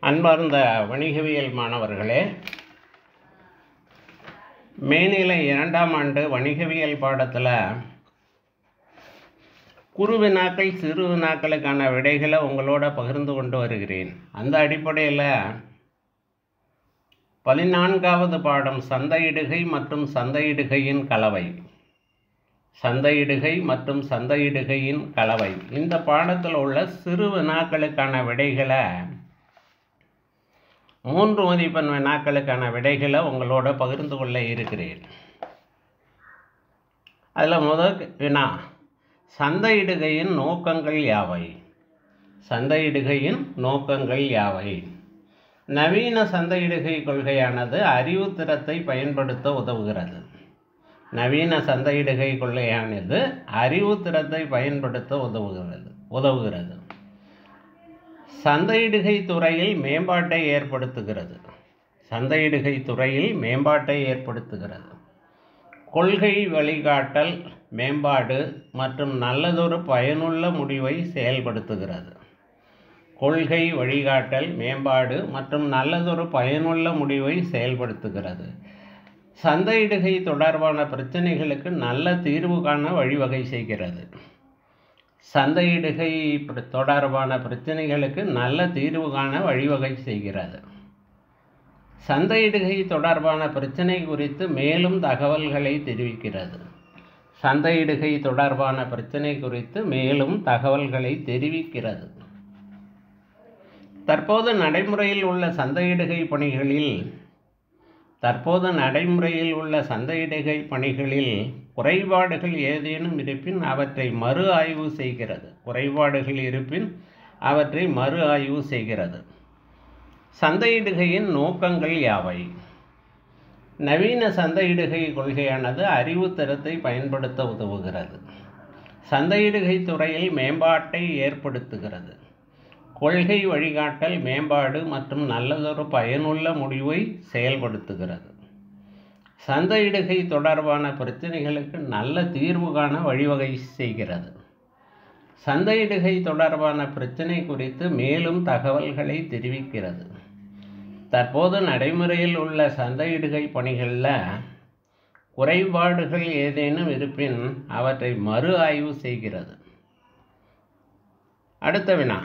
அன்பார்ந்த வணிகவியல் மாணவர்களே மேனிலை இரண்டாம் ஆண்டு வணிகவியல் பாடத்தில் குறு வினாக்கள் சிறு வினாக்களுக்கான விடைகளை உங்களோட பகிர்ந்து கொண்டு வருகிறேன் அந்த அடிப்படையில் பதினான்காவது பாடம் சந்தையிடுகை மற்றும் சந்தையிடுகையின் கலவை சந்தையிடுகை மற்றும் சந்தையிடுகையின் கலவை இந்த பாடத்தில் உள்ள சிறு வினாக்களுக்கான விடைகளை மூன்று மதிப்பெண் வினாக்களுக்கான விடைகளை உங்களோட பகிர்ந்து கொள்ள இருக்கிறேன் அதில் முதல் வினா சந்தையிடுகையின் நோக்கங்கள் யாவை சந்தையிடுகையின் நோக்கங்கள் யாவை நவீன சந்தையிடுகை கொள்கையானது அறிவுத்திறத்தை பயன்படுத்த உதவுகிறது நவீன சந்தையிடுகை கொள்கையானது அறிவுத்திறத்தை பயன்படுத்த உதவுகிறது உதவுகிறது சந்தையிடுகை துறையில் மேம்பாட்டை ஏற்படுத்துகிறது சந்தையிடுகை துறையில் மேம்பாட்டை ஏற்படுத்துகிறது கொள்கை வழிகாட்டல் மேம்பாடு மற்றும் நல்லதொரு பயனுள்ள முடிவை செயல்படுத்துகிறது கொள்கை வழிகாட்டல் மேம்பாடு மற்றும் நல்லதொரு பயனுள்ள முடிவை செயல்படுத்துகிறது சந்தையிடுகை தொடர்பான பிரச்சனைகளுக்கு நல்ல தீர்வு காண வழிவகை செய்கிறது சந்தையிடுகை தொடர்பான பிரச்சனைகளுக்கு நல்ல தீர்வு காண வழிவகை செய்கிறது சந்தையிடுகை தொடர்பான பிரச்சனை குறித்து மேலும் தகவல்களை தெரிவிக்கிறது சந்தையிடுகை தொடர்பான பிரச்சனை குறித்து மேலும் தகவல்களை தெரிவிக்கிறது தற்போது நடைமுறையில் உள்ள சந்தையிடுகை பணிகளில் தற்போது நடைமுறையில் உள்ள சந்தையிடுகை பணிகளில் குறைபாடுகள் ஏதேனும் இருப்பின் அவற்றை மறு ஆய்வு செய்கிறது குறைபாடுகள் இருப்பின் அவற்றை மறு ஆய்வு செய்கிறது சந்தையிடுகையின் நோக்கங்கள் யாவை நவீன சந்தையிடுகை கொள்கையானது அறிவுத்திறத்தை பயன்படுத்த உதவுகிறது சந்தையிடுகை துறையில் மேம்பாட்டை ஏற்படுத்துகிறது கொள்கை வழிகாட்டல் மேம்பாடு மற்றும் நல்லதொரு பயனுள்ள முடிவை செயல்படுத்துகிறது சந்தையிடுகை தொடர்பான பிரச்சனைகளுக்கு நல்ல தீர்வு காண வழிவகை செய்கிறது சந்தையிடுகை தொடர்பான பிரச்சனை குறித்து மேலும் தகவல்களை தெரிவிக்கிறது தற்போது நடைமுறையில் உள்ள சந்தையிடுகை பணிகளில் குறைபாடுகள் ஏதேனும் இருப்பின் அவற்றை மறு ஆய்வு செய்கிறது அடுத்த வினா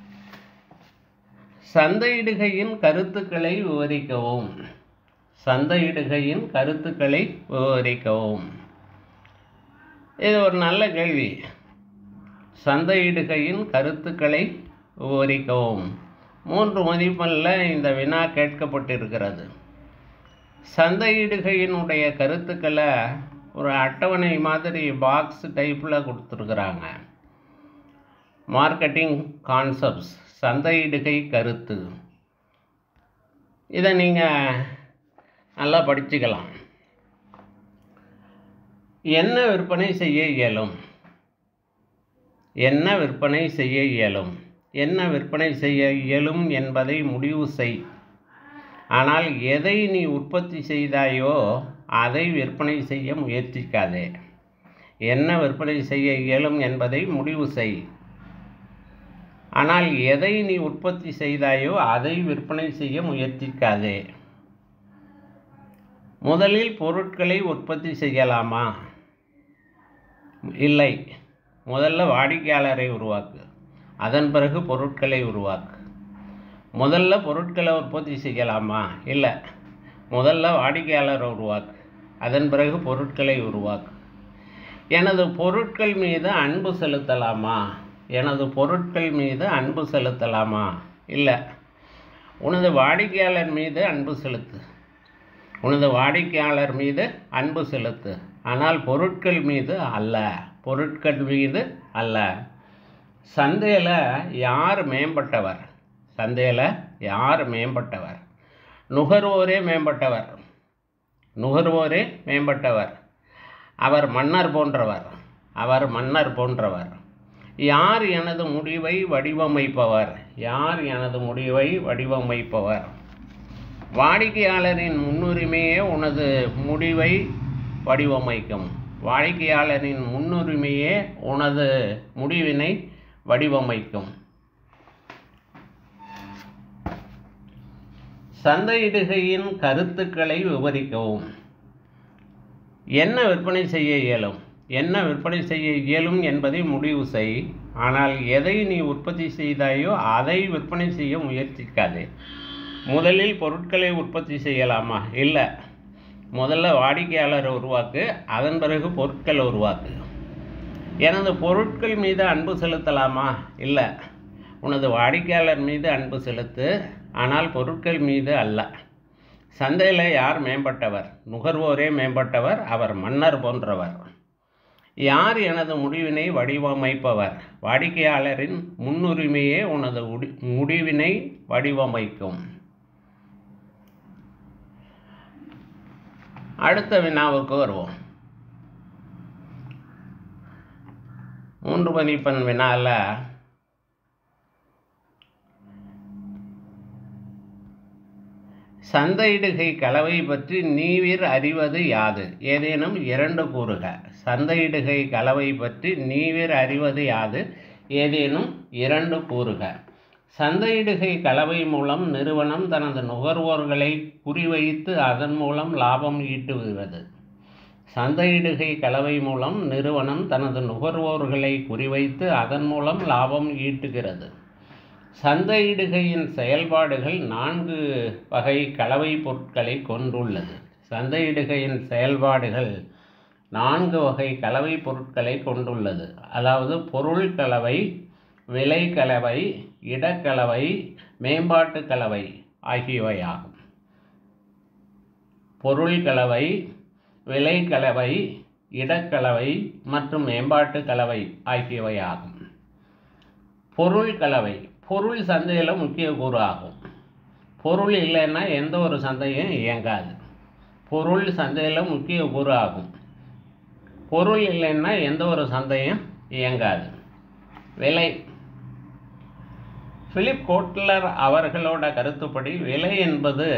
சந்தையிடுகையின் கருத்துக்களை விவரிக்கவும் சந்தையிடுகையின் கருத்துக்களை விவரிக்கவும் இது ஒரு நல்ல கேள்வி சந்தையிடுகையின் கருத்துக்களை விவரிக்கவும் மூன்று மதிப்பெண்ணில் இந்த வினா கேட்கப்பட்டிருக்கிறது சந்தையிடுகையினுடைய கருத்துக்களை ஒரு அட்டவணை மாதிரி பாக்ஸ் டைப்பில் கொடுத்துருக்குறாங்க மார்க்கெட்டிங் கான்செப்ட்ஸ் சந்தையிடுகை கருத்து இதை நீங்கள் நல்லா படிச்சுக்கலாம் என்ன விற்பனை செய்ய இயலும் என்ன விற்பனை செய்ய இயலும் என்ன விற்பனை செய்ய இயலும் என்பதை முடிவு செய் ஆனால் எதை நீ உற்பத்தி செய்தாயோ அதை விற்பனை செய்ய முயற்சிக்காதே என்ன விற்பனை செய்ய இயலும் என்பதை முடிவு செய் ஆனால் எதை நீ உற்பத்தி செய்தாயோ அதை விற்பனை செய்ய முயற்சிக்காதே முதலில் பொருட்களை உற்பத்தி செய்யலாமா இல்லை முதல்ல வாடிக்கையாளரை உருவாக்கு அதன் பிறகு பொருட்களை உருவாக்கு முதல்ல பொருட்களை உற்பத்தி செய்யலாமா இல்லை முதல்ல வாடிக்கையாளரை உருவாக்கு அதன் பிறகு பொருட்களை உருவாக்கு எனது பொருட்கள் மீது அன்பு செலுத்தலாமா எனது பொருட்கள் மீது அன்பு செலுத்தலாமா இல்லை உனது வாடிக்கையாளர் மீது அன்பு செலுத்து உனது வாடிக்கையாளர் மீது அன்பு செலுத்து ஆனால் பொருட்கள் மீது அல்ல பொருட்கள் மீது அல்ல சந்தையில் யார் மேம்பட்டவர் சந்தையில் யார் மேம்பட்டவர் நுகர்வோரே மேம்பட்டவர் நுகர்வோரே மேம்பட்டவர் அவர் மன்னர் போன்றவர் அவர் மன்னர் போன்றவர் யார் எனது முடிவை வடிவமைப்பவர் யார் எனது முடிவை வடிவமைப்பவர் வாடிக்கையாளரின் முன்னுரிமையே உனது முடிவை வடிவமைக்கும் வாடிக்கையாளரின் முன்னுரிமையே உனது முடிவினை வடிவமைக்கும் சந்தையிடுகையின் கருத்துக்களை விவரிக்கவும் என்ன விற்பனை செய்ய இயலும் என்ன விற்பனை செய்ய இயலும் என்பதை முடிவு செய் ஆனால் எதை நீ உற்பத்தி செய்தாயோ அதை விற்பனை செய்ய முயற்சிக்காதே முதலில் பொருட்களை உற்பத்தி செய்யலாமா இல்லை முதல்ல வாடிக்கையாளரை உருவாக்கு அதன் பிறகு பொருட்களை உருவாக்கு எனது பொருட்கள் மீது அன்பு செலுத்தலாமா இல்லை உனது வாடிக்கையாளர் மீது அன்பு செலுத்து ஆனால் பொருட்கள் மீது அல்ல சந்தையில் யார் மேம்பட்டவர் நுகர்வோரே மேம்பட்டவர் அவர் மன்னர் போன்றவர் யார் எனது முடிவினை வடிவமைப்பவர் வாடிக்கையாளரின் முன்னுரிமையே உனது உடி முடிவினை வடிவமைக்கும் அடுத்த வினாவுக்கு வருவோம் மூன்று மதிப்பெண் வினால சந்தையிடுகை கலவை பற்றி நீவிர் அறிவது யாது ஏதேனும் இரண்டு கூறுக சந்தையிடுகை கலவை பற்றி நீவிர் அறிவது யாது ஏதேனும் இரண்டு கூறுக சந்தையிடுகை கலவை மூலம் நிறுவனம் தனது நுகர்வோர்களை குறிவைத்து அதன் மூலம் லாபம் ஈட்டுகிறது சந்தையிடுகை கலவை மூலம் நிறுவனம் தனது நுகர்வோர்களை குறிவைத்து அதன் மூலம் லாபம் ஈட்டுகிறது சந்தையிடுகையின் செயல்பாடுகள் நான்கு வகை கலவை பொருட்களை கொண்டுள்ளது சந்தையிடுகையின் செயல்பாடுகள் நான்கு வகை கலவை பொருட்களை கொண்டுள்ளது அதாவது பொருள் கலவை விலை கலவை இடக்கலவை மேம்பாட்டு கலவை ஆகியவையாகும் பொருள் கலவை விலை கலவை இடக்கலவை மற்றும் மேம்பாட்டு கலவை ஆகியவையாகும் பொருள் கலவை பொருள் சந்தையில் முக்கிய கூறு ஆகும் பொருள் இல்லைன்னா எந்த ஒரு சந்தையும் இயங்காது பொருள் சந்தையில் முக்கிய கூறு ஆகும் பொருள் இல்லைன்னா எந்த ஒரு சந்தையும் இயங்காது விலை பிலிப் கோட்லர் அவர்களோட கருத்துப்படி விலை என்பது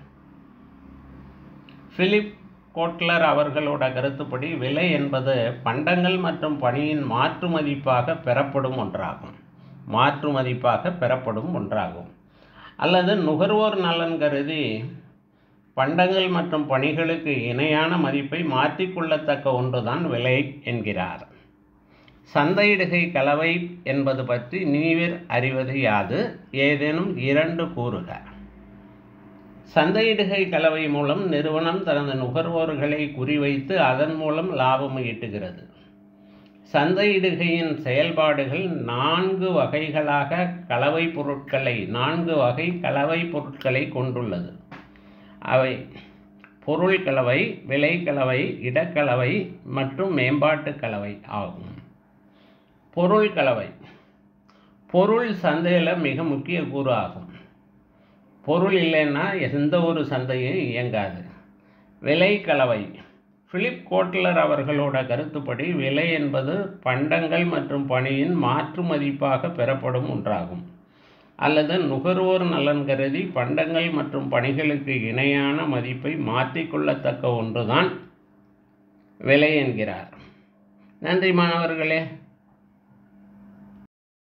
பிலிப் கோட்லர் அவர்களோட கருத்துப்படி விலை என்பது பண்டங்கள் மற்றும் பணியின் மாற்று மதிப்பாக பெறப்படும் ஒன்றாகும் மாற்று மதிப்பாக பெறப்படும் ஒன்றாகும் அல்லது நுகர்வோர் நலன் கருதி பண்டங்கள் மற்றும் பணிகளுக்கு இணையான மதிப்பை மாற்றிக்கொள்ளத்தக்க ஒன்றுதான் விலை என்கிறார் சந்தையிடுகை கலவை என்பது பற்றி நீவிர் அறிவது யாது ஏதேனும் இரண்டு கூறுக சந்தையிடுகை கலவை மூலம் நிறுவனம் தனது நுகர்வோர்களை குறிவைத்து அதன் மூலம் லாபம் ஈட்டுகிறது சந்தையிடுகையின் செயல்பாடுகள் நான்கு வகைகளாக கலவை பொருட்களை நான்கு வகை கலவை பொருட்களை கொண்டுள்ளது அவை பொருள் கலவை விலை கலவை இடக்கலவை மற்றும் மேம்பாட்டு கலவை ஆகும் பொருள் கலவை பொருள் சந்தையில் மிக முக்கிய கூறு ஆகும் பொருள் இல்லைன்னா எந்த ஒரு சந்தையும் இயங்காது விலை கலவை பிலிப் கோட்லர் அவர்களோட கருத்துப்படி விலை என்பது பண்டங்கள் மற்றும் பணியின் மாற்று மதிப்பாக பெறப்படும் ஒன்றாகும் அல்லது நுகர்வோர் நலன் கருதி பண்டங்கள் மற்றும் பணிகளுக்கு இணையான மதிப்பை மாற்றிக்கொள்ளத்தக்க ஒன்றுதான் விலை என்கிறார் நன்றி மாணவர்களே